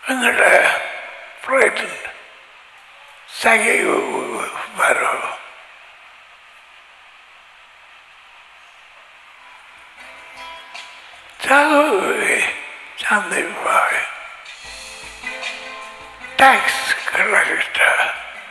எங்களோட ஃப்ரெண்ட் சகை வரும் சகோதரி சந்திப்பாய் டாக்ஸ் கலெக்டர்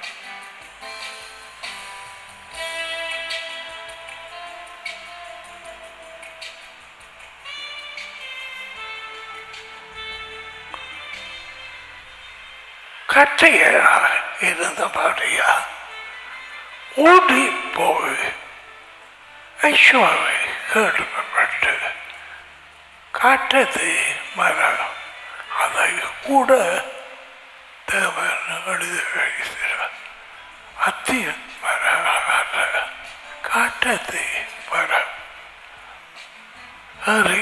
கட்டையா இருந்த பாட்டியா ஓடி போய் ஐஸ்வரை கேள்விப்பட்டு காட்டது மரம் அதை கூட தேவன் எழுதி வைக்கிறார் அத்தியன் மரம் அல்ல காட்டது மரம் அறி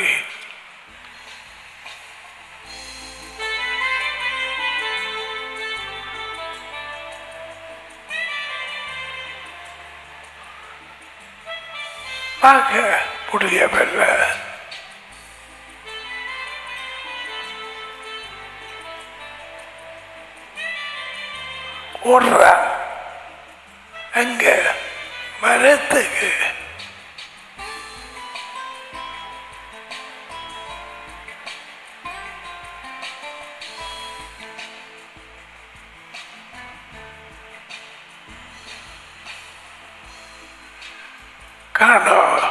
பார்க்க முடியவில்லை ஓடுறான் அங்க மரத்துக்கு காணோம்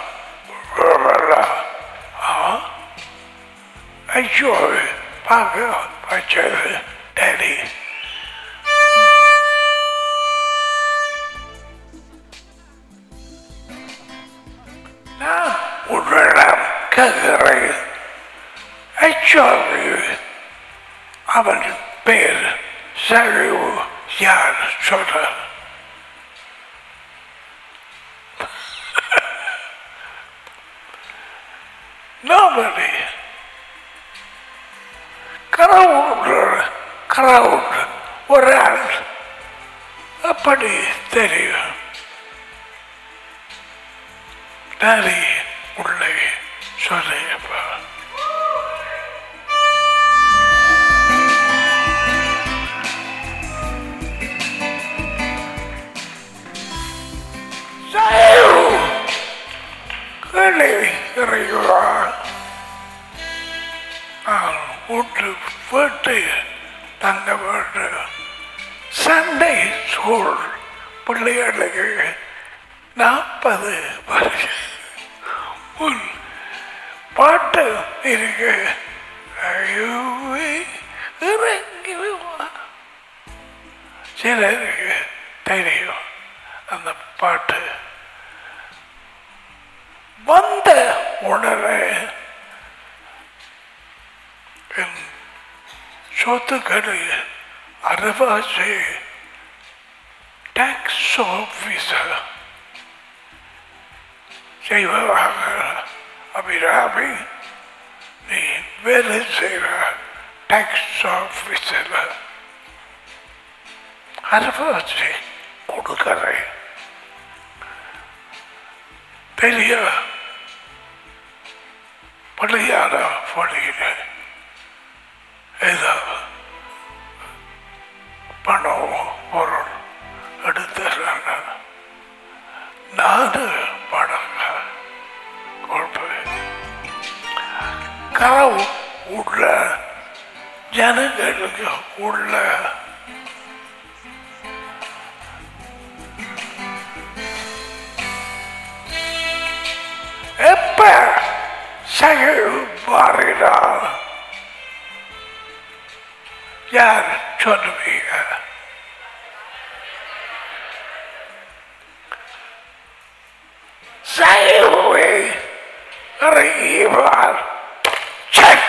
ஐயோ பார்க்க வச்சது டேடி நான் உன்னிடம் கேட்கிறேன் ஐயோ அவன் பேர் சழிவு யார் சொல்ற Nobody. கடவுள் கடவுள் ஒரு ஆள் அப்படி தெரியும் டாடி உள்ளே சொல்லியப்பா கீழே இறங்குவார் நான் வீட்டு வீட்டு தங்க வேண்டும் சண்டை சூழ் பிள்ளைகளுக்கு நாற்பது வருஷம் உன் பாட்டு இருக்கு ஐயோவே இறங்கி வா. சிலருக்கு தெரியும் அந்த பாட்டு வந்த உடனே என் சொத்துக்களை அரவாசி டாக்ஸ் ஆஃபீஸர் செய்வாங்க அபிராமி நீ வேலை செய்கிற டாக்ஸ் ஆஃபீஸில் அரவாசி கொடுக்குறேன் பெரிய பள்ளியான வழியில் ஏதோ பணம் பொருள் எடுத்துறாங்க நானு பணம் கொடுப்பேன் கனவு உள்ள ஜனங்களுக்கு உள்ள எப்ப சகல் மாறினார் யார் சொல்லுவீங்க சகவே இறங்கிவார் செக்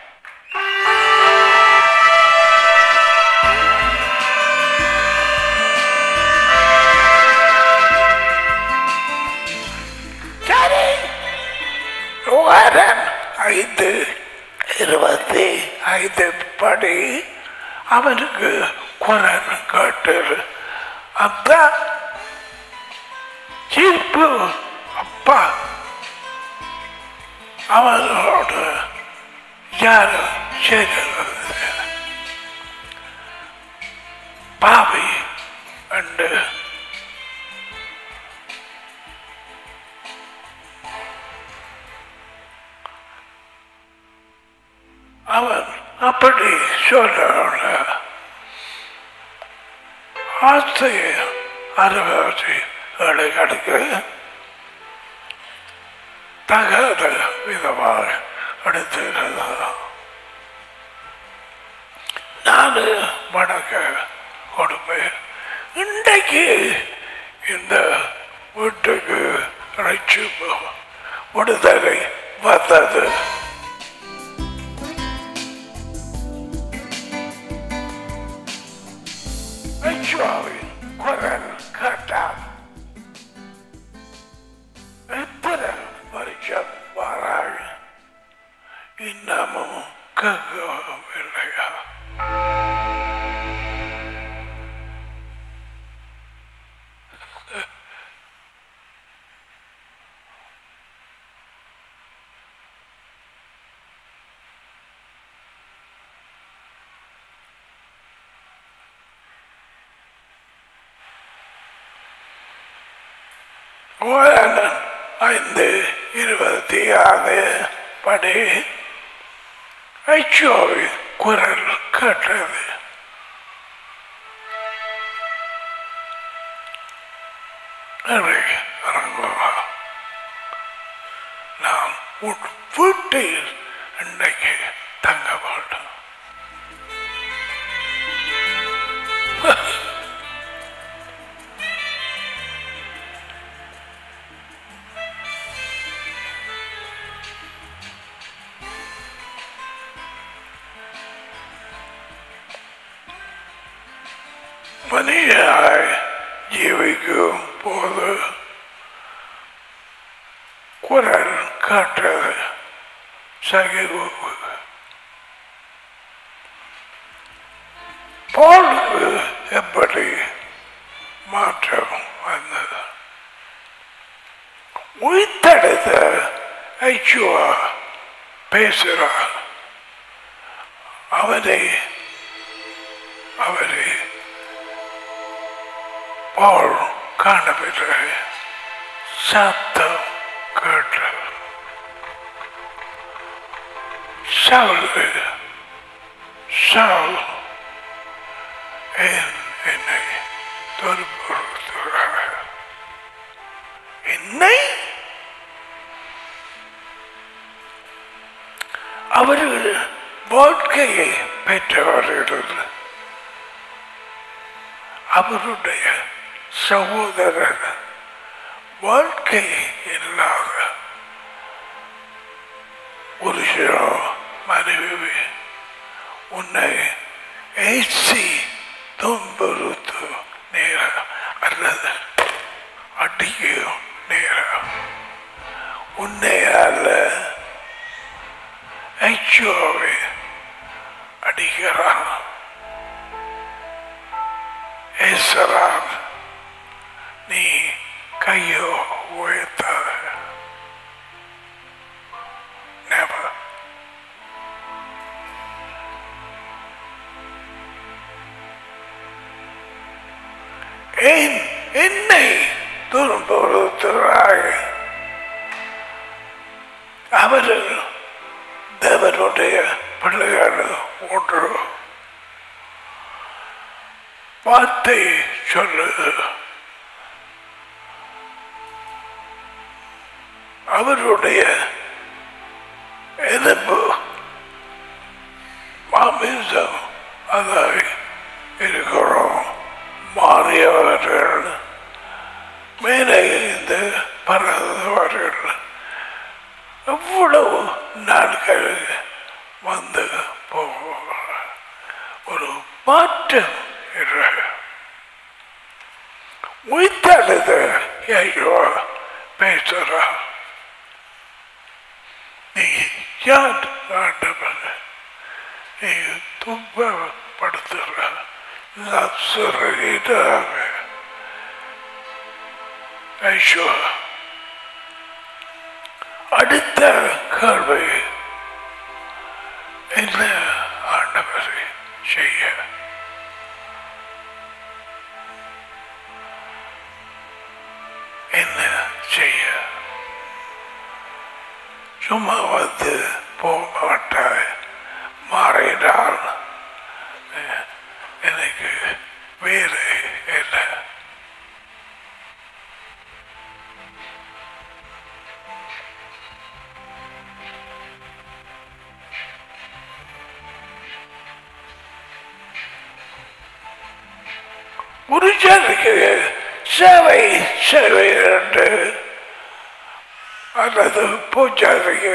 சரி வாரம் ஐந்து இருபத்தி ஐந்து படி அவனுக்கு குரல் கேட்டு அந்த சீப்பு அப்பா அவனோடு யாரும் சேர்ந்து அவன் அப்படி சொல்ல ஆசை அனுபவிச்சு எடுக்க தகாத விதமாக எடுத்திருந்தது நான் வணக்க கொடுப்பேன் இன்றைக்கு இந்த வீட்டுக்கு ரட்சிப்பு விடுதலை வந்தது ஐயாவின் குரல் கேட்டான் எத்தனை வருஷம் வராங்க இன்னமும் கேட்கவில்லையா ஓயாளன் ஐந்து இருபத்தி ஆறு படி ஐயோவி குரல் கேட்டது இறங்கி இறங்குவா நான் உன் வீட்டில் இன்னைக்கு தங்க மாட்டேன் மனிதனாய் ஜீவிக்கும் போது குரல் காட்டது சகிவு பாலுக்கு எப்படி மாற்றம் வந்தது உயிர்த்தெடுத்த ஐச்சுவா பேசுகிறார் அவனை அவரை பால் காணவில்லை சத்தம் கேட்டு சவுல் சவுல் என் என்னை துன்புறுத்துகிறார் என்னை அவர்கள் வாழ்க்கையை பெற்றவர்கள் அவருடைய சகோதரர் வாழ்க்கை இல்லாத புருஷனோ மனைவி உன்னை ஏசி துன்புறுத்து நேரம் அல்லது அடிக்கும் நேரம் உன்னை அல்ல ஐயோவை அடிக்கிறான் ஏசரான் நீ கையோ உயர்த்தாத Never. ஏன் என்னை துன்புறுத்துகிறாய் அவர்கள் தேவனுடைய பிள்ளைகள் ஒன்று வார்த்தை சொல்லுது அவருடைய எலும்பு மாமிசம் அதாய் இருக்கிறோம் மாறியவர்கள் மேலே இருந்து பறந்தவர்கள் எவ்வளவு நாட்கள் வந்து போக ஒரு மாற்றம் இல்லை உயிர்த்தெழுத ஐயோ பேசுறா நீ யார் ஆண்டவர் நீ துன்பப்படுத்துற நசுரீடாக ஐயோ அடுத்த கேள்வி என்ன ஆண்டவரை செய்ய என்ன செய்ய சும்மா வந்து போக மாட்டாய் புருஷனுக்கு சேவை சேவை என்று அல்லது பூஜாரிக்கு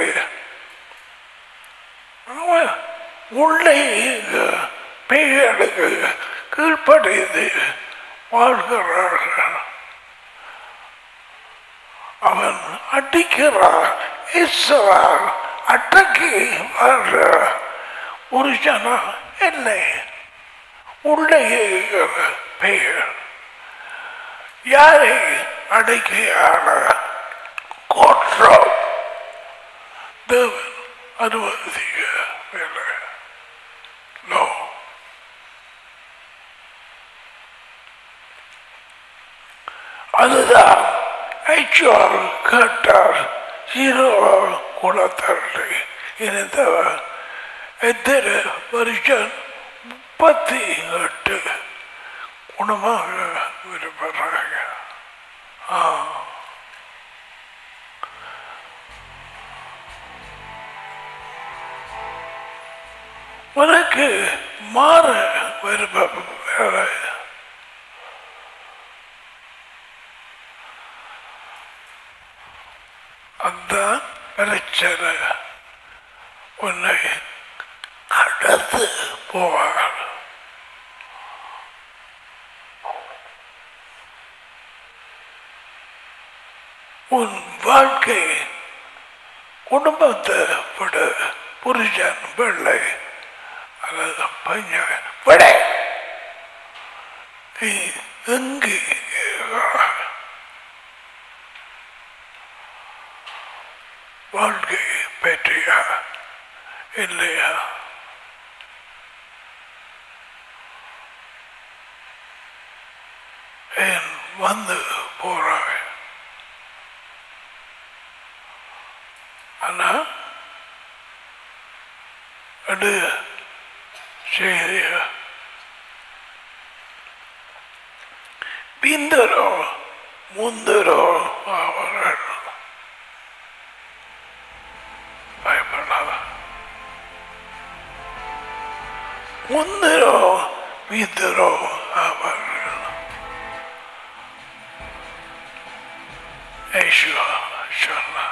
அவன் உள்ளே பேய்களுக்கு கீழ்ப்படைந்து வாழ்கிறார்கள் அவன் அடிக்கிறான் இசுறான் அடக்கி வாழ்ற புருஷனா இல்லை உள்ளே இருக்கிற பெயர் யாரை அடக்கியான குற்றம் தேவன் அனுமதிக்கவில்லை நோ அதுதான் ஐச்சோர் கேட்டார் ஹீரோ குலத்தரலை இருந்தவர் எத்தனை வருஷம் முப்பத்தி எட்டு குணமாக விரும்புகிறாங்க ஆ உனக்கு மாற விருப்பம் வேற அந்த பிரச்சனை உன்னை கடந்து போவார் உன் வாழ்க்கை குடும்பத்தை விட புருஷன் பிள்ளை அல்லது பையன் விட நீ எங்கு வாழ்க்கை பெற்றியா இல்லையா ஏன் வந்து போறாய் ஆனா அது செய்திய பிந்தரோ முந்தரோ அவர்கள் பயப்படாத முந்தரோ பிந்தரோ அவர்கள் Yeshua சொன்னார்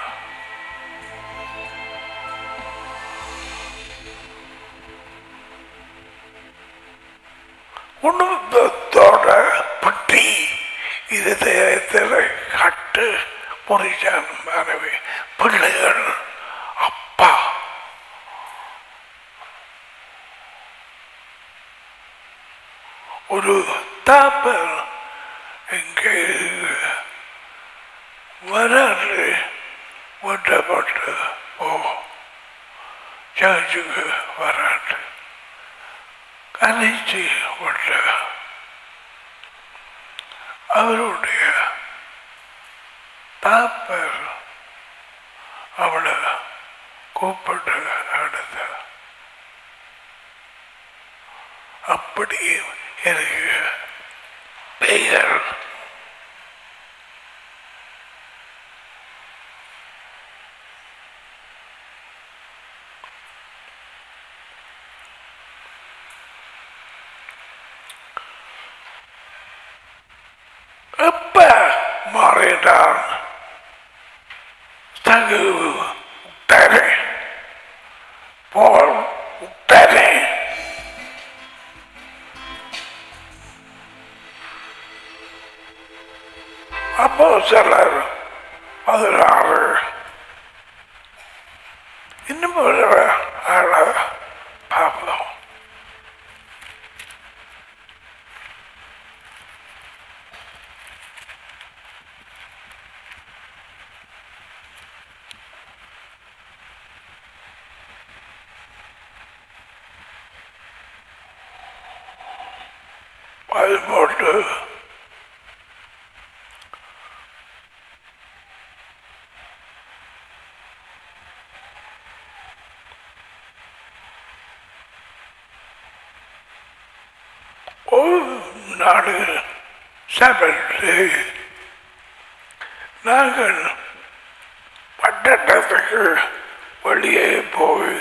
குடும்பத்தோட பட்டி இருதயத்தில் கட்டு புரிஜான் மனைவி பிள்ளைகள் அப்பா ஒரு தாப்பர் இங்கே வராது ஒட்டப்பட்டு ஓ சர்ச்சுக்கு வராது கலைச்சி கொண்ட அவருடைய தாப்பர் அவளை கூப்பிட்டு அடுத்த அப்படி எனக்கு பெயர் எப்ப மாறினான் தகு உத்தரே போல் உத்தரே அப்போ சிலர் பதினாறு இன்னும் ஒரு ஆளை பார்ப்போம் அது போட்டு ஒரு நாடு சபைக்கு நாங்கள் பட்டணத்துக்கு வெளியே போய்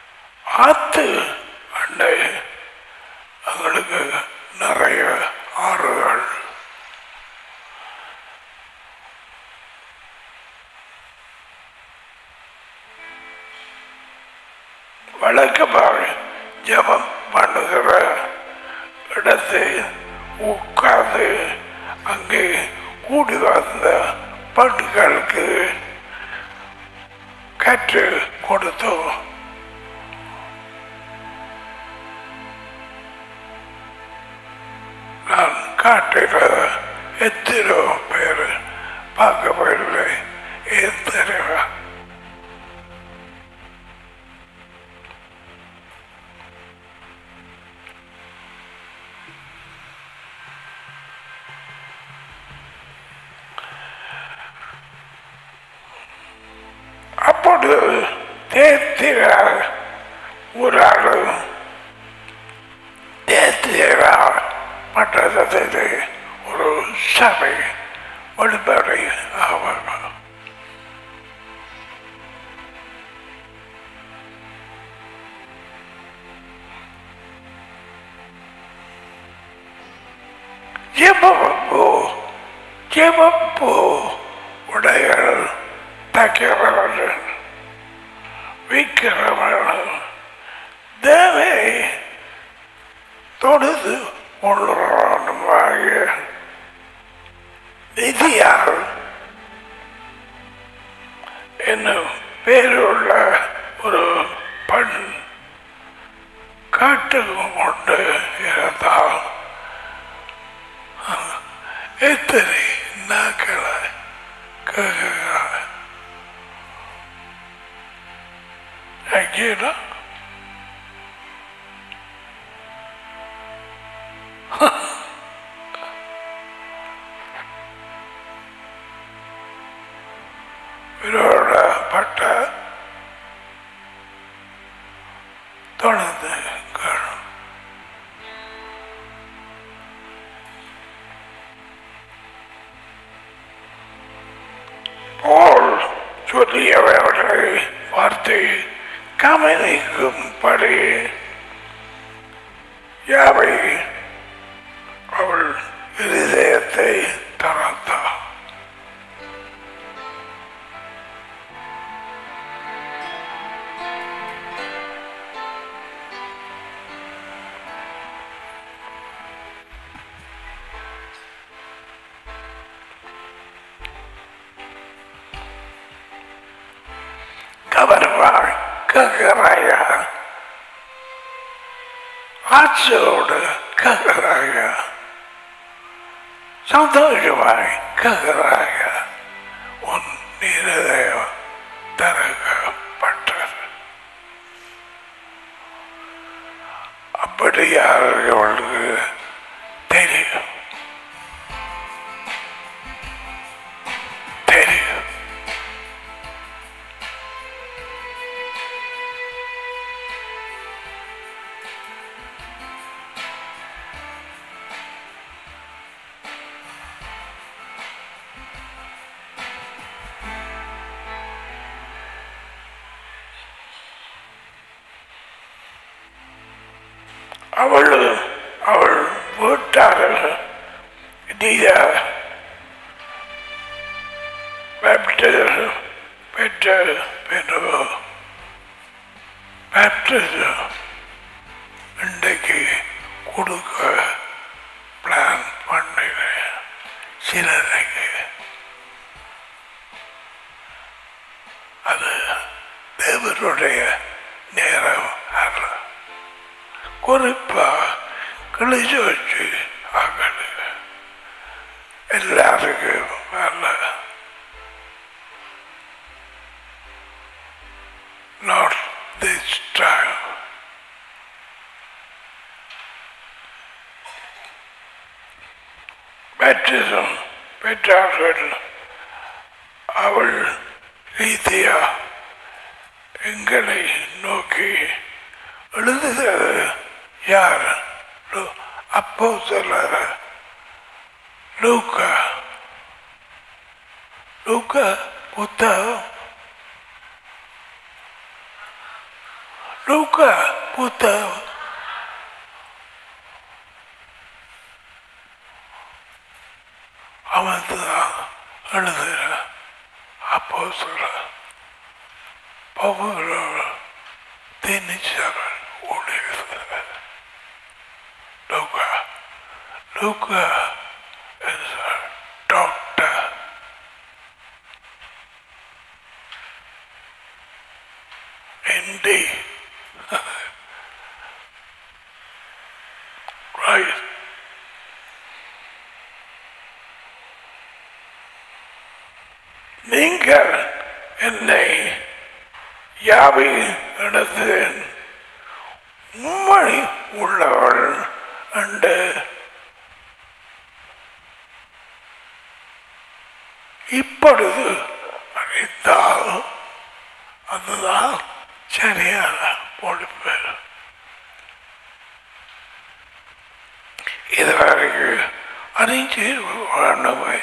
ஆத்து அண்டை எங்களுக்கு நிறைய ஜபம் பண்ணுகிற இடத்தை உட்கார்ந்து அங்கே கூடி வந்த பட்டுகளுக்கு கற்று கொடுத்தோம் நான் காட்டுகிற எத்தனையோ பேர் பார்க்க போயிடுவேன் எத்தனையோ அப்பொழுது தேர்த்திரார் ஒரு ஆள் தேர்த்திரார் மற்றதிலே ஒரு சபை வழிபாடு ஆவாங்க ஜெபப்போ ஜெபப்போ உடைகள் தைக்கிறவர்கள் விற்கிறவர்கள் தேவை தொடுது கொள்ளுறவனுமாகிய நிதியால் என்னும் பேருள்ள ஒரு பெண் காட்டு கொண்டு இருந்தால் எத்தனை நாட்களை கேட்கிறாள் எங்கேனா விரோடப்பட்ட தொடர்ந்து காணும் போல் சொல்லியவர்களை வார்த்தை கவனிக்கும்படி யாவை அவள் இருதயத்தை திறந்தாள் கவனமாய் கேட்கிறாயா ஆட்சியோடு கேட்கிறாயா சந்தோஷமாய் கேட்கிறாயா உன் இருதயம் திறக்கப்பட்டது அப்படி அவர்களுக்கு தெரியும் தெரியும் அவள் அவள் வீட்டார்கள் நீத பேப்டர் பெற்ற பெற்றவோ பேப்டர் இன்றைக்கு கொடுக்க பிளான் பண்ணுறேன் சிலருக்கு அது தேவனுடைய நேரம் அல்ல குறிப்பா கிழிச்சு வச்சு ஆகல எல்லாருக்கும் அல்ல நாட் திஸ் டைம் பேப்டிசம் பெற்றார்கள் அவள் ரீதியா எங்களை நோக்கி எழுதுகிறது யார் லு- அப்போ சிலர் லூக்கா லூக்கா புத்தகம் லூக்கா புத்தகம் அவன் தான் எழுதுகிற அப்போ சில பவுலோட திணிச்சவன் ஊழியர்கள் Luca is a doctor. MD. right. நீங்கள் என்னை யாவை இடத்து உண்மை உள்ளவள் என்று இப்பொழுது அறிந்தால் அதுதான் சரியான பொறுப்பு இதுவரைக்கும் அறிஞ்சு வேணுமே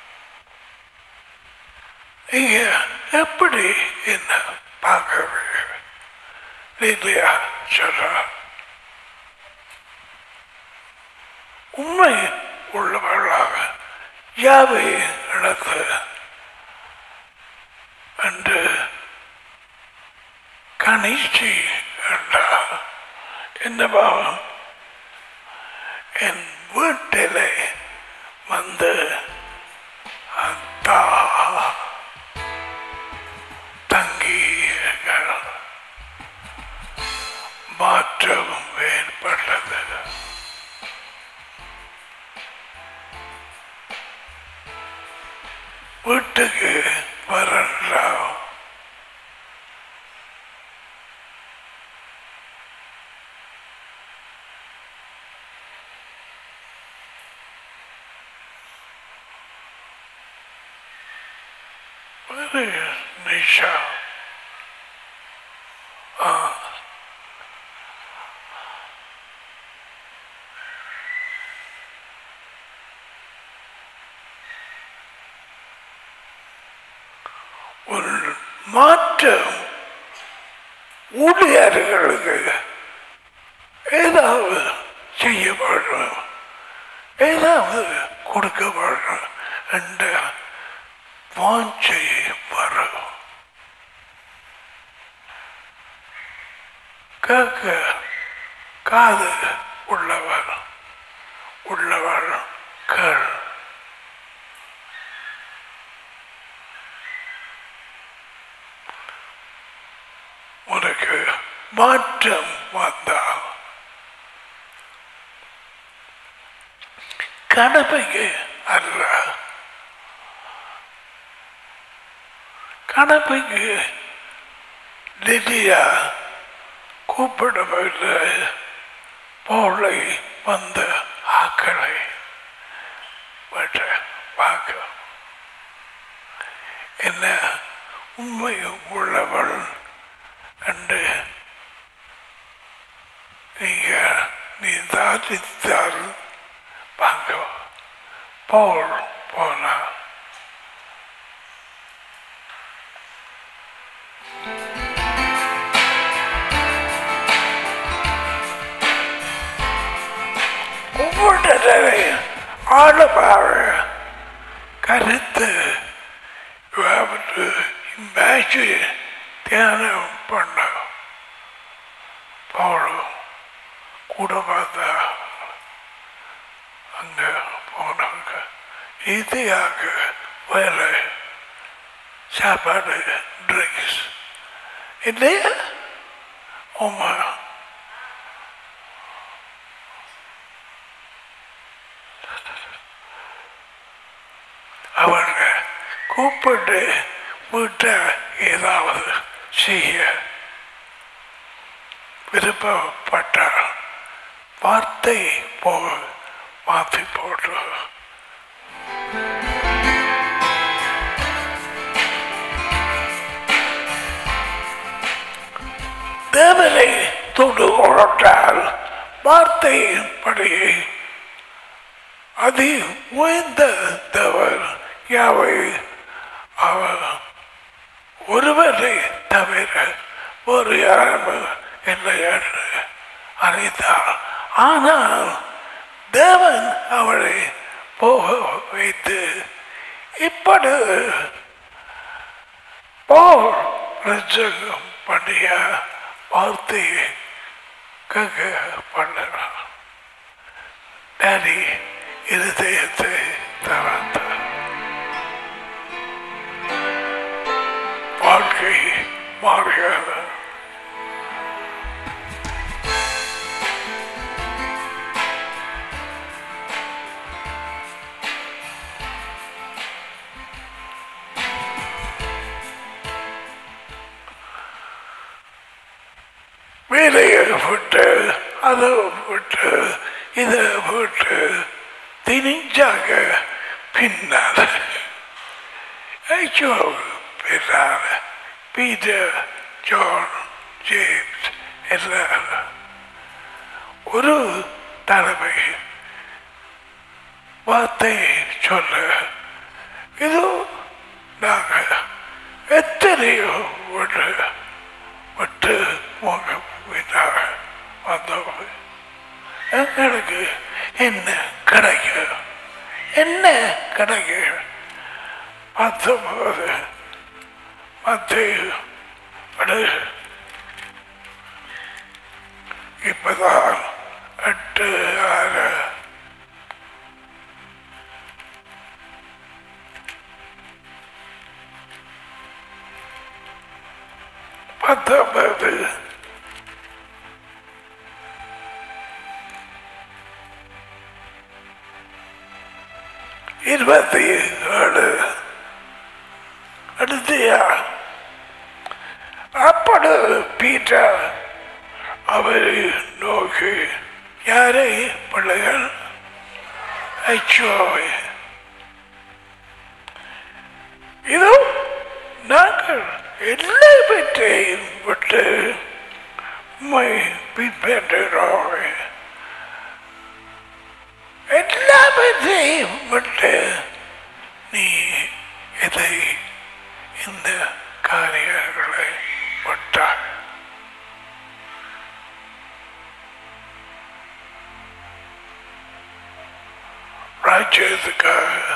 நீங்க எப்படி என்ன பார்க்கவே இல்லையா சொல்ற உண்மை உள்ளவர்களாக யாவை இடத்து என்று கணிச்சி என்றார் என்ன பாவம் என் வீட்டிலே வந்து அத்தா தங்கியீர்கள் மாற்றம் ஏற்பட்டது வீட்டுக்கு வரலாம் Where is Nisha? ஒரு மாற்றம் ஊழியர்களுக்கு ஏதாவது செய்யப்படணும் ஏதாவது கொடுக்கப்படணும் என்ற வாஞ்சை வரும் கேட்க காது உள்ளவர் உள்ளவர் கேள் உனக்கு மாற்றம் வந்தால் கடமைக்கு அல்ல கடமைக்கு லிலியா கூப்பிடவில்லை போலை வந்த ஆக்களை பற்ற பார்க்க என்ன உண்மை உள்ளவள் என்று நீங்க நீ தாதித்தால் வாங்க போல் போனா ஒவ்வொரு ஆளுபாக கருத்து வந்து மேட்சு தியானம் பண்ண போகணும் கூட பார்த்தா அங்கே போனாங்க ஈஸியாக வேலை சாப்பாடு ட்ரிங்க்ஸ் இல்லையா ஆமா அவங்க கூப்பிட்டு வீட்டை ஏதாவது செய்ய விருப்பப்பட்டால் வார்த்தை போக மாற்றி போட்டு தேவனை தொண்டு கொண்டால் வார்த்தையின்படி அதி உயர்ந்த தேவர் யாவை அவர் ஒருவரை தவிர ஒரு யாரும் இல்லை என்று அறிந்தார் ஆனால் தேவன் அவளை போக வைத்து இப்படி போர் பிரச்சங்கம் பண்ணிய வார்த்தையை கேட்க பண்ணார் டேடி இருதயத்தை திறந்த வாழ்க்கை மாறுகிறது வேலையை விட்டு அதை விட்டு இதை விட்டு திணிஞ்சாங்க பின்னால் ஐயோ பின்னால் பீட்டர் ஜான் ஜேம்ஸ் எல்லாரும் ஒரு தலைமை வார்த்தை சொல்ல இது நாங்கள் எத்தனையோ விட்டு விட்டு போக விட்டாக வந்தவங்க எங்களுக்கு என்ன கிடைக்கும் என்ன கிடைக்கும் பத்தொன்பது மத்திய இப்பதான் எட்டு ஆறு பத்தொன்பது இருபத்தி ஏழு அடுத்தியா அப்படு பீட்டர் அவரை நோக்கி யாரை பிள்ளைகள் ஐயோ இதோ நாங்கள் எல்லாவற்றையும் விட்டு உம்மை பின்பற்றுகிறோம் எல்லாவற்றையும் விட்டு நீ இதை இந்த காரியங்களை விட்டாய் ராஜ்யத்துக்காக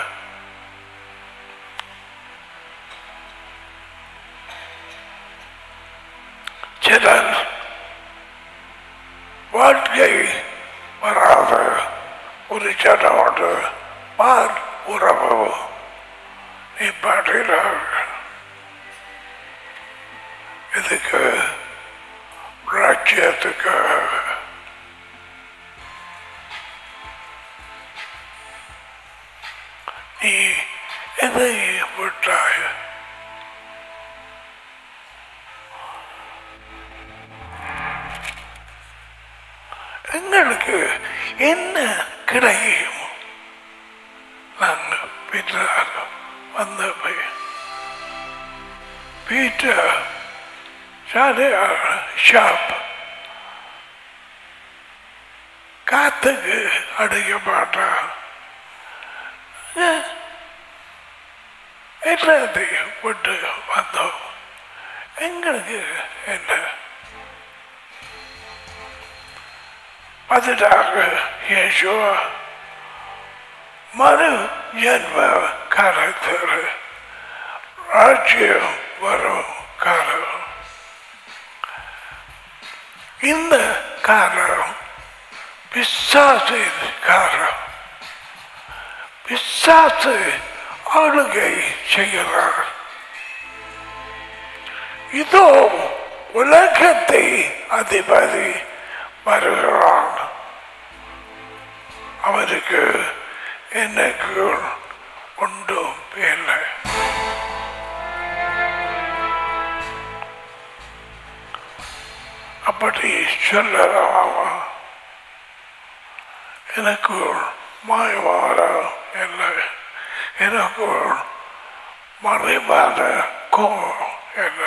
சிலர் வாழ்க்கை வராத ஒரு ஜனோடு மார் உறவு நிப்பாட்டுகிறார்கள் இதுக்கு ராஜ்யத்துக்காக நீ எதை விட்டாய் எங்களுக்கு என்ன கிடைக்கும் நாங்கள் பின்னால் வந்த பையன் பீட்டர் சாலையார் ஷாப் காத்துக்கு அடிக்க மாட்டான் எல்லாத்தையும் விட்டு வந்தோம் எங்களுக்கு என்ன பதினாறு இயேசுவா மறு ஜென்ம காலத்தில் ராஜ்யம் வரும் காலம் இந்த காலம் பிசாசின் காலம் பிசாசு ஆளுகை செய்கிறார் இதோ உலகத்தை அதிபதி வருகிறான் அவருக்கு எனக்கு ஒன்றும் இல்லை அப்படி சொல்லலாமா எனக்கு மாயமான இல்லை எனக்கு மறைவான கோபம் இல்லை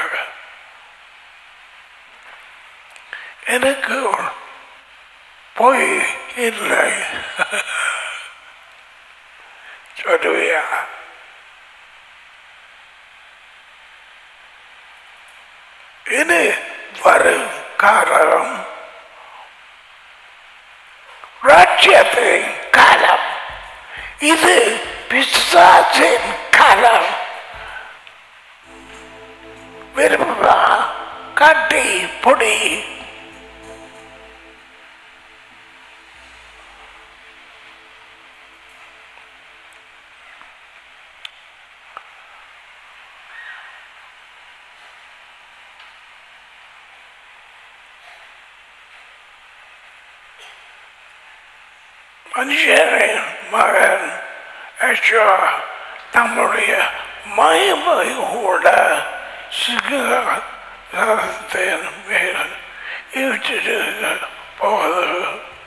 எனக்கு பொய் இல்லை சொல்லுவியா இனி வரும் காலம் ராஜ்யத்தின் காலம் இது பிசாசின் காலம் விரும்பா கட்டி பொடி மனுஷனின் மகன் அஷா தம்முடைய மயமையோட சிங்கத்தின் மேல் இழுத்துட்டு போகுது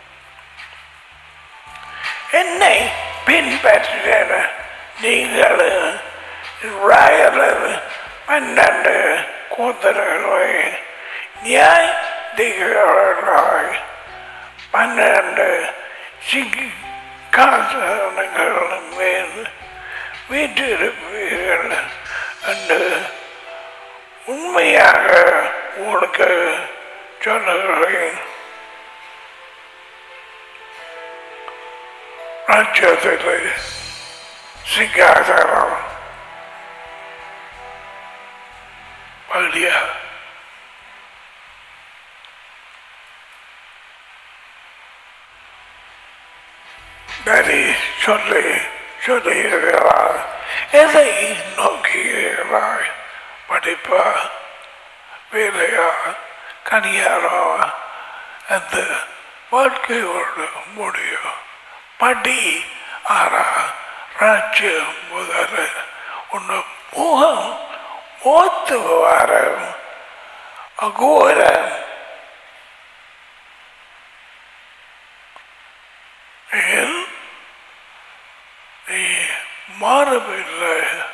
என்னை பின்பற்ற நீங்கள் ராயலர் பன்னெண்டு கூத்தர்களை நியாய திகழாய் பன்னெண்டு சிங்கி காசனங்கள் மேல் வீட்டிருப்பீர்கள் என்று உண்மையாக உங்களுக்கு சொல்லுகிறேன் ராஜ்யத்தில் சிங்காசனம் வழியா நரி சொல்லி சொல்லுகிறார் எதை நோக்குகிறாய் படிப்பா வேலையா கனியாரோ அந்த வாழ்க்கையோடு முடியும் படி ஆறா ராஜ்யம் முதல்ல உன்னை முகம் மூத்து வர அகோரம் ஏன் நீ மாறவில்லை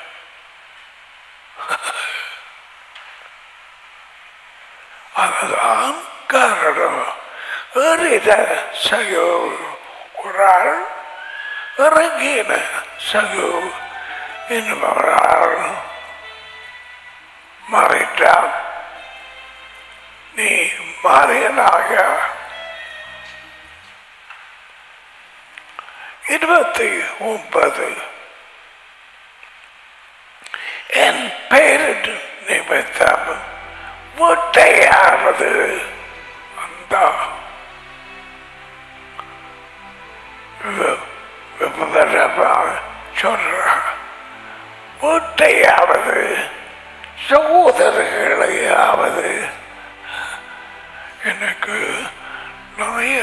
அதுதான் காரணம் ஏறிட சகோ குரால் இறங்கின சகு என்பவரால் மறைத்தான் நீ மாறியனாக இருபத்தி ஒன்பது என் பெயரின் நிமித்தம் முட்டையானது அந்த சொல்ற முட்டையாவது சகோதரர்களையாவது எனக்கு நிறைய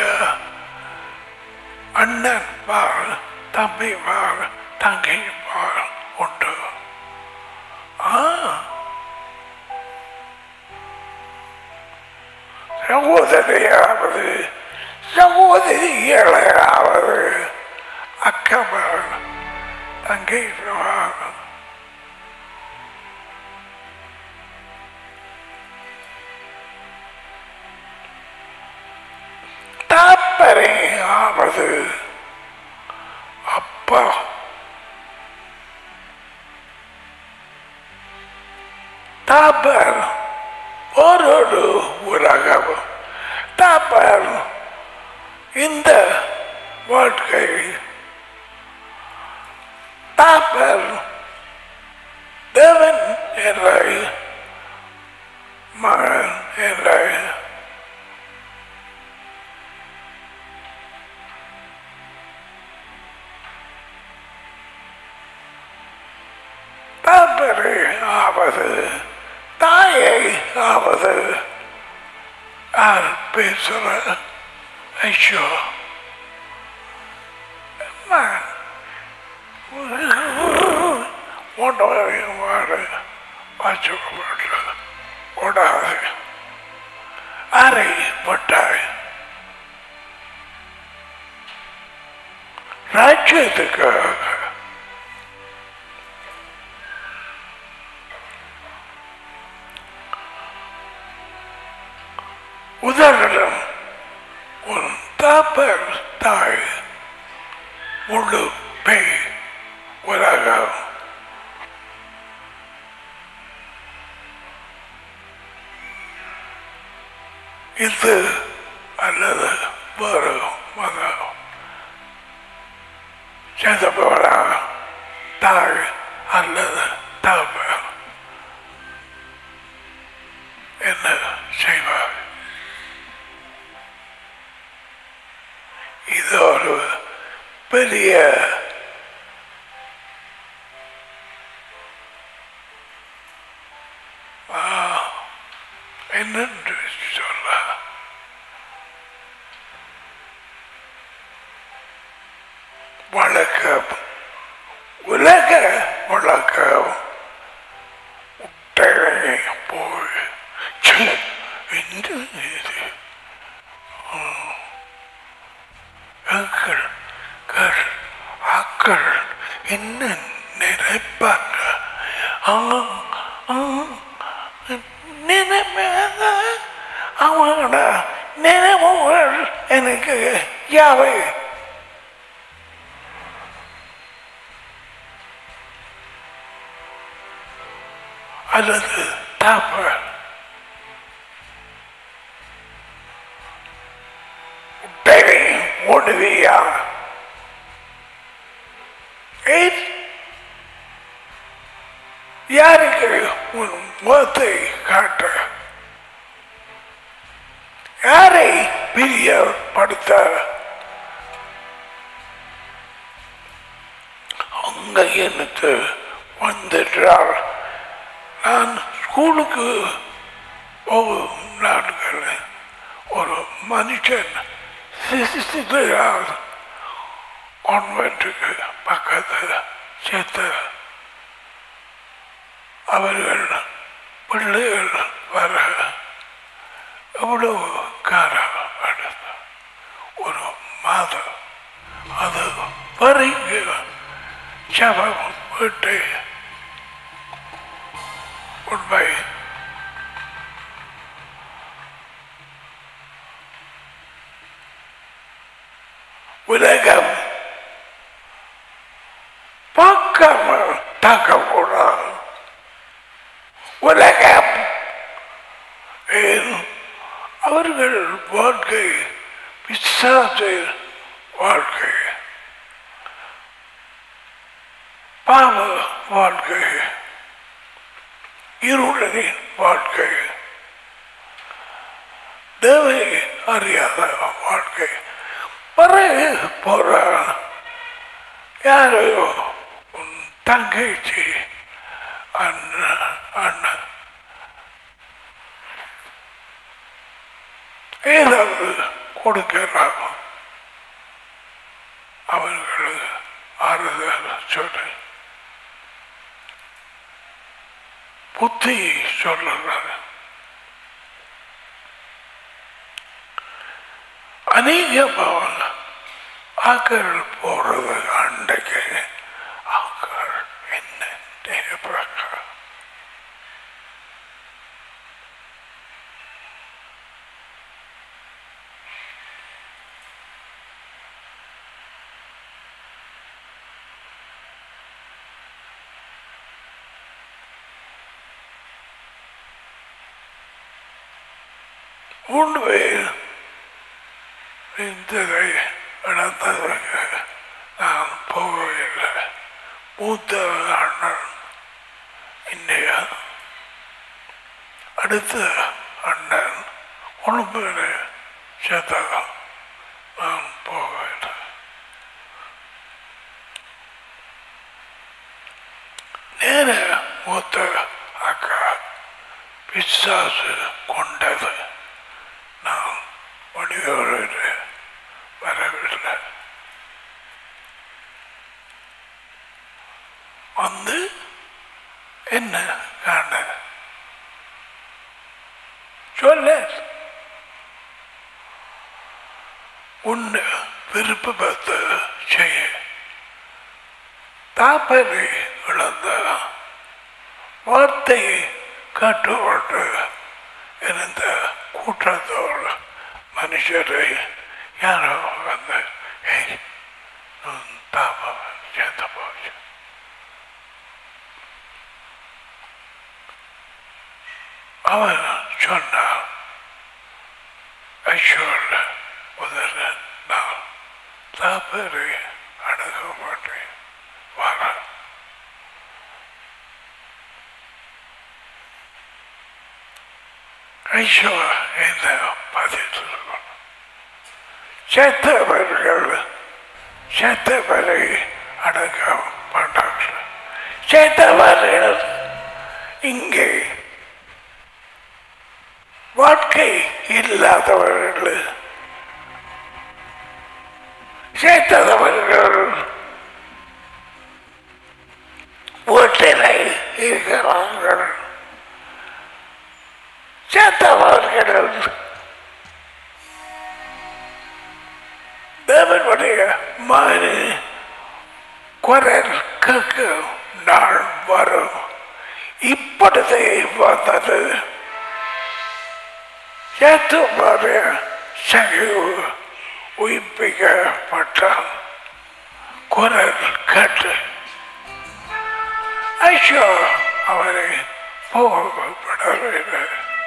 அண்ணன் பார் தம்பி பார் தங்கை பார் உண்டு ஆ சகோதரியாவது சகோதரிகளையாவது அக்கமாக தங்கை தாப்பரே ஆவது அப்பா தாப்பர் ஒரு உலகம் தாப்பர் இந்த வாழ்க்கை தாப்பர் தேவன் இல்லை மகன் இல்லை தந்தை ஆவது தாயை ஆவது யார் பேசுற ஐயோ ஒன்றையும் வாடு வச்சுக்கப்பட்டு ஓடாது அரை பட்டாய் ராஜ்யத்துக்காக உதாரணம் உன் தாப்பர் தாய் முழு பேய் உலகம் இது அல்லது வேறு மதம் சேர்ந்தப்போடா தாய் அல்லது தாப்பர் என்ன செய்வார் இது ஒரு பெரிய ஆ, என்னென்று சொல்ல விளக்கம் உலக விளக்கம் உட்டகை போய் ச்சே, என்ன இது ம். எங்கள் கள் அக்கள் என்ன நினைப்பாங்க ஆ, ஆ, நினைப்பாங்க அவங்களோட நினைவுகள் எனக்கு யாவை அல்லது தாப்ப உட்டகை ஓடுவியா ஏன் யாருக்கு உன் முகத்தை காட்ட யாரை பிரியப்படுத்த அங்க எனக்கு வந்துட்டார் நான் ஸ்கூலுக்கு போகும் நாட்கள் ஒரு மனுஷன் சிசியால் கான்வென்ட்டுக்கு பக்கத்தில் சேர்த்து அவர்கள் பிள்ளைகள் வர எவ்வளவு காரம் எடுத்து ஒரு மாதம் அது வரைக்கும் சபம் வீட்டை உண்மை உலகம் பார்க்காம தாக்கக்கூடாது உலகம் ஏன் அவர்கள் வாழ்க்கை பிசாசு வாழ்க்கை பாவ வாழ்க்கை இருளின் வாழ்க்கை தேவை அறியாத வாழ்க்கை பிறகு போற யாரோ உன் தங்கச்சி அண்ணன் அண்ணன் ஏதாவது கொடுக்கிறாங்க அவர்களுக்கு ஆறுதல் சொல்லி புத்தி சொல்லுறாங்க அநேகமாக ஆக்கள் போறது அண்டைக்கு ஆக்கள் என்ன தேவைப்படுறாங்க மூணு பேர் இந்த இடத்ததற்கு நான் போகவில்லை மூத்த அண்ணன் இந்தியா அடுத்த அண்ணன் கொழும்புல சேர்த்தகம் நான் போகவில்லை நேர மூத்த அக்கா பிசாசு கொண்டது நான் வடிவோடு வரவில்லை வந்து என்ன காண சொல்ல உன்னை விருப்பத்தை செய்ய தாப்பரை இழந்த வார்த்தையை கட்டுப்பட்டு இருந்த கூட்டத்தோடு மனுஷரை யாரோ வந்து ஏய் உன் தாபம் சேர்த்து போச்சு அவன் சொன்னான் ஐஷோட முதல்ல நான் தாப்பரை அடக மாட்டேன் வர ஐஷோ என்ன பதில் சொல்லணும் செத்தவர்கள் செத்தவரை அடக்க மாட்டார்கள் செத்தவர்கள் இங்கே வாழ்க்கை இல்லாதவர்கள் சேர்த்தவர்கள் குரல் தேவனுடைய மகனே குரல் கேட்க நாள் வரும் இப்பொழுதே வந்தது ஏற்றுமாறு சகிவு உயிர்ப்பிக்கப்பட்டான் குரல் கேட்டு ஐயோ அவரை போகப்படவில்லை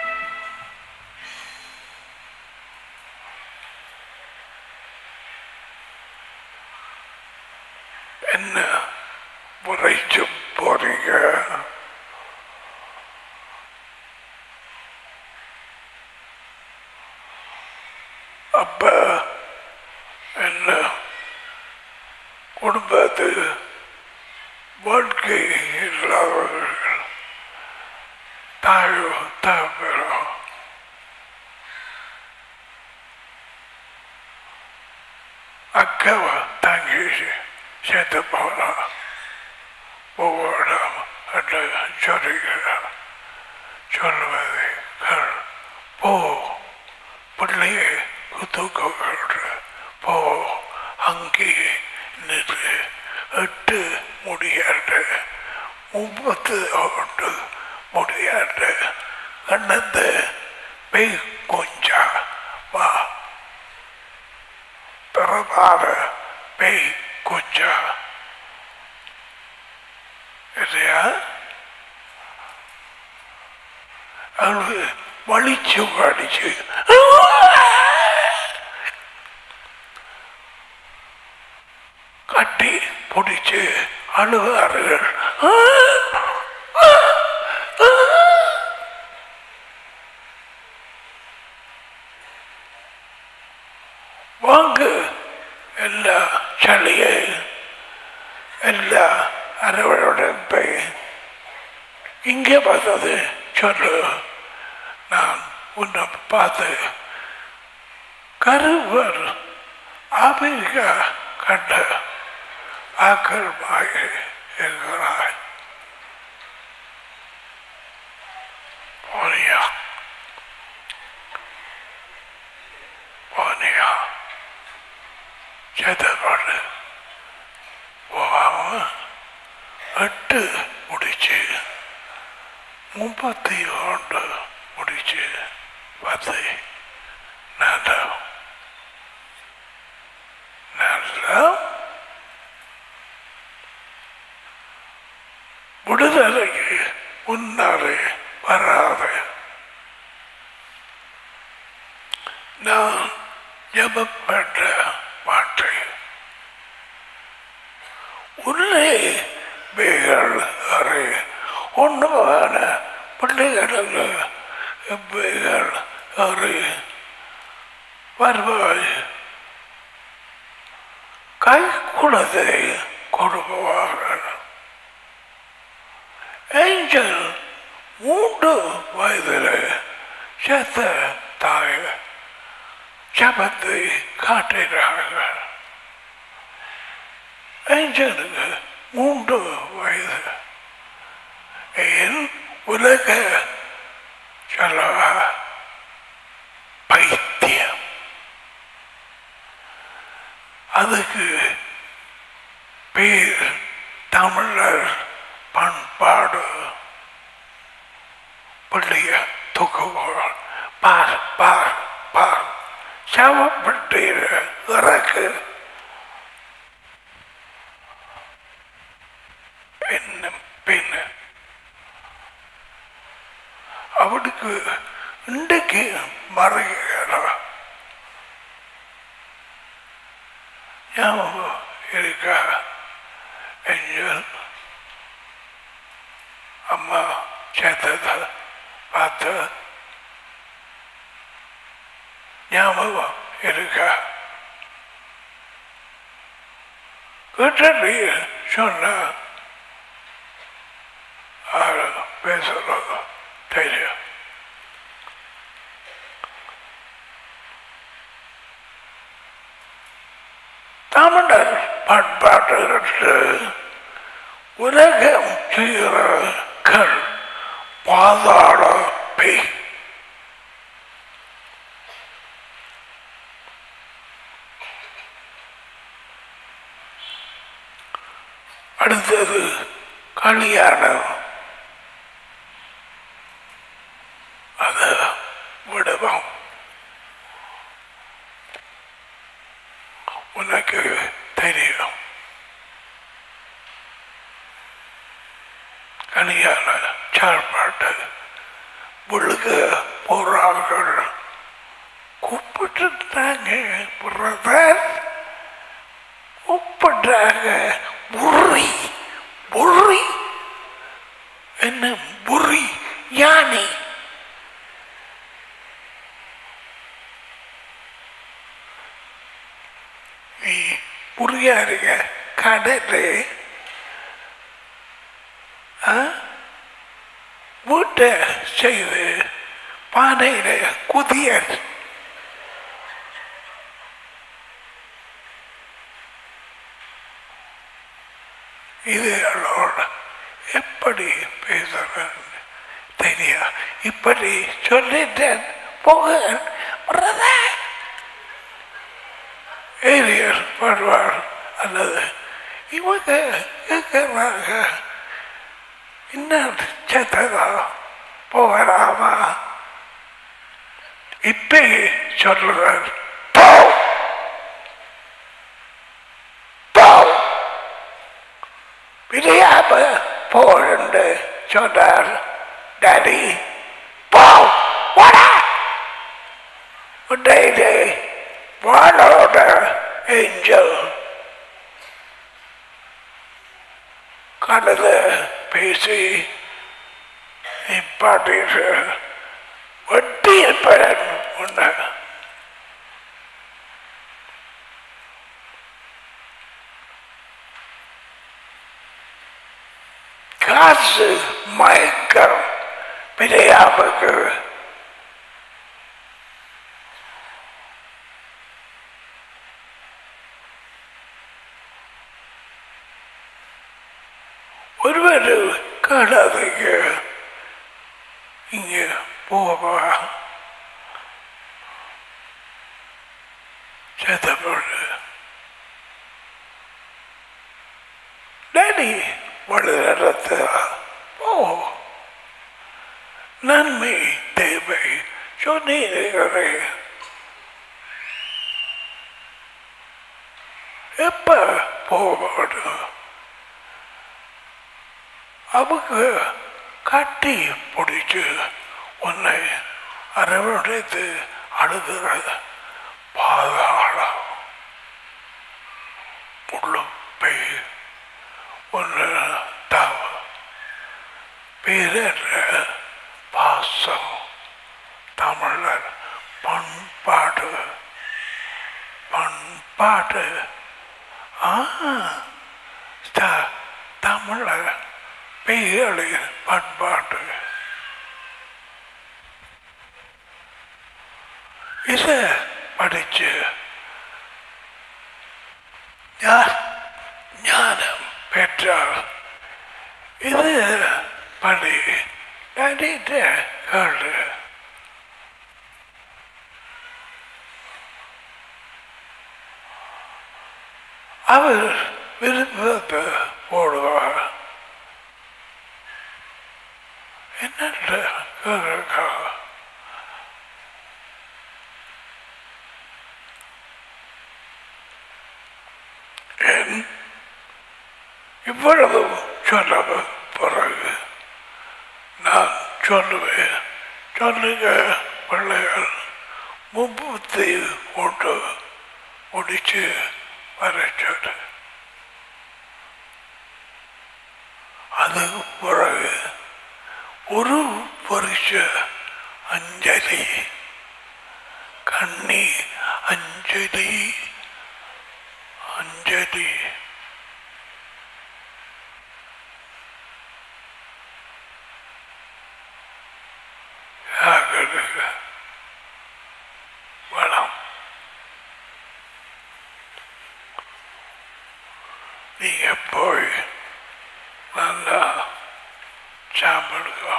என்ன முறைச்சு போறீங்க அப்ப என்ன குடும்பத்து வாழ்க்கை இல்லாதவர்கள் தாயோ தகப்பனோ அக்காவை தங்கி சேர்த்து போகலாம் ஒவ்வொரு என்று சொல்லுகிறார் சொல்லுவதை கேள். போ பிள்ளையை தூக்க போ அங்கே நின்று எட்டு முடியாட்டு முப்பத்து ஒன்று முடியாட்டு கண்ணத்து பெய் கொஞ்சா வா பிறந்தார பெய் கொஞ்சா இல்லையா அவಳು வலிச்சு அடிச்சு கட்டி பிடிச்சு அழுகார்கள் வாங்க எல்லா சளியை எல்லா அரவணைப்பை இங்கே பார்த்தது சொல்லு நான் உன்னை பார்த்து கருவர் ஆபிரிக்கா கண்ட ஆக்கரமாக இருக்கிறாய் போனியா போனியா சேதப்பாடு போகாம எட்டு முடிச்சு முப்பத்தி ஒன்று முடிச்சு பத்து நல்லா நல்லா விடுதலைக்கு முன்னாலே வராத நான் ஜபப்பட்ட மாட்டேன் உள்ளே பேய்கள் அறை ஒன்றுமான பிள்ளைகளுக்கு பேய்கள் அறை வருவாய் கை குலத்தை கொடுப்பார்கள் ஏஞ்சல் மூன்று வயதில் செத்த தாய் சபத்தை காட்டுகிறார்கள் ஏஞ்சலுக்கு மூன்று வயது ஏன் உலக சொல்லவா பைத்தியம் அதுக்கு பேர் தமிழர் பண்பாடு பிள்ளைய தூக்குவோம் பார் பார் பார் சவப்பட்டு இறக்கு பெண்ணு பெண்ணு அவனுக்கு இன்றைக்கு மறைகிறான் ஞாபகம் இருக்கா எஞ்சல் அம்மா சேர்த்தத பார்த்து ஞாபகம் இருக்கா கிட்ட சொன்ன ஆளு பேசுறது தெரியும் தமிழர் பண்பாட்டு உலகம் செய்கிற கண் பாதாள பெய் அடுத்தது கல்யாணம் அது விடுவோம் உனக்கு தெரியும் கல்யாண சாப்பாட்டு முழுக்க போறார்கள் கூப்பிட்டுட்டாங்க பிரதர் கூப்பிட்டாங்க புரி புரி என்ன புரி யானை நீ புரியாருங்க கடலை ஆ வீட்டை செய்து பானையில் குதியல் இதுகளோட எப்படி பேசுறேன் தெரியா இப்படி சொல்லிட்டேன் போக பிரதர் ஏரியர் பாடுவார் அல்லது இவங்க கேட்கிறாங்க இன்னும் செத்ததா போகலாமா இப்ப சொல்லுவார் போ போ விளையாம போன்னு சொன்னார் டாடி போ வாடா உன்னையிலே வாழோட ஏஞ்சல் கடல பேசி நிப்பாட்டிட்டு வட்டி இருப்பேன் உன்னை காசு மயக்கம் பிரியாமக்கு ஒருவர் காணாதீங்க இங்க போவா சேத்தப்படு டேடி வளரத்த போ நன்மை தேவை சொன்னீங்களே எப்ப போகணும் அவங்க கட்டி பிடிச்சு உன்னை அரவணைத்து அழுகிறது பாதாளம் முழுப்பை ஒன்று தவ பேரற்ற பாசம் தமிழர் பண்பாடு பண்பாடு ஆ த- தமிழர் பெய்களின் பண்பாடு இதை படிச்சு ஞா- ஞானம் பெற்றால் இது படி நடித்த கேளு அவர் விருப்பத்தை போடுவார் என்னென்று கேட்க என் இவ்வளவு சொல்ல பிறகு நான் சொல்லுவேன் சொல்லுங்க பிள்ளைகள் முப்பத்தி ஒன்று முடிச்சு வர சொல்லு அதுக்கு பிறகு ஒரு வருஷ அஞ்சலி கண்ணி அஞ்சலி அஞ்சலி ஆகிறது வளம் நீங்க போய் நல்லா சாப்பிடுங்க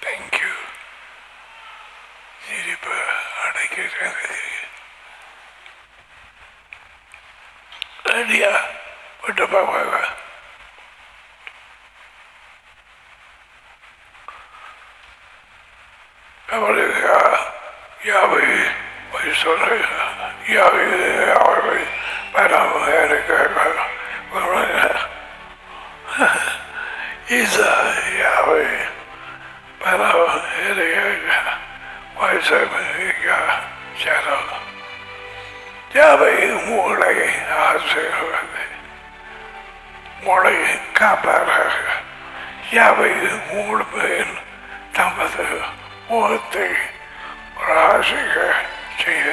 தேங்க்யூ சிரிப்பு அடைக்கிறது ரெடியா விட்டு பார்ப்பாங்க அவளுக்கு யாவை போய் சொல்ல யாவை யாவை வராம இருக்க Isa யாவை வராம இருக்க வயசாக சேரோ யாவை மூளை ஆசைவது மூளை காப்பாராக யாவை மூணு பேர் தமது முகத்தை ராசிக செய்ய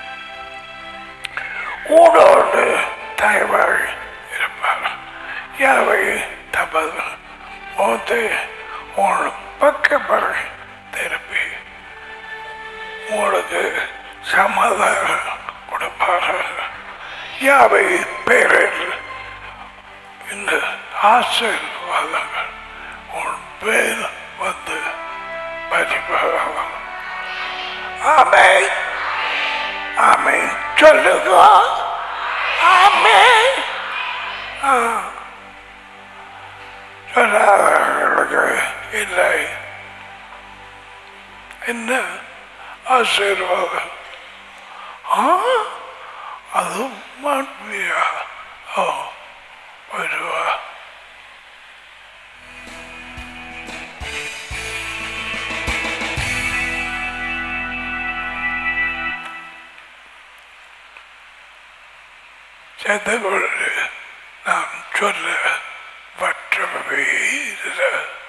ஊடோடு தயவாக இருப்பார் யாவை தமது முகத்தை உன் பக்கப்பட திருப்பி உங்களுக்கு சமாதானம் கொடுப்பார் யாவை பேரில் இந்த ஆசீர்வாதங்கள் உன் பேர் வந்து பதிப்பாக ஆமே ஆமே சொல்லுங்க ஆமே சொல்லாதவர்களுக்கு இல்லை என்ன ஆசீர்வாதம் ஆ அது மாட்டியா ஓ போயிடுவா செத்த பொழுது நான் சொல்ல மற்றவை இல்லை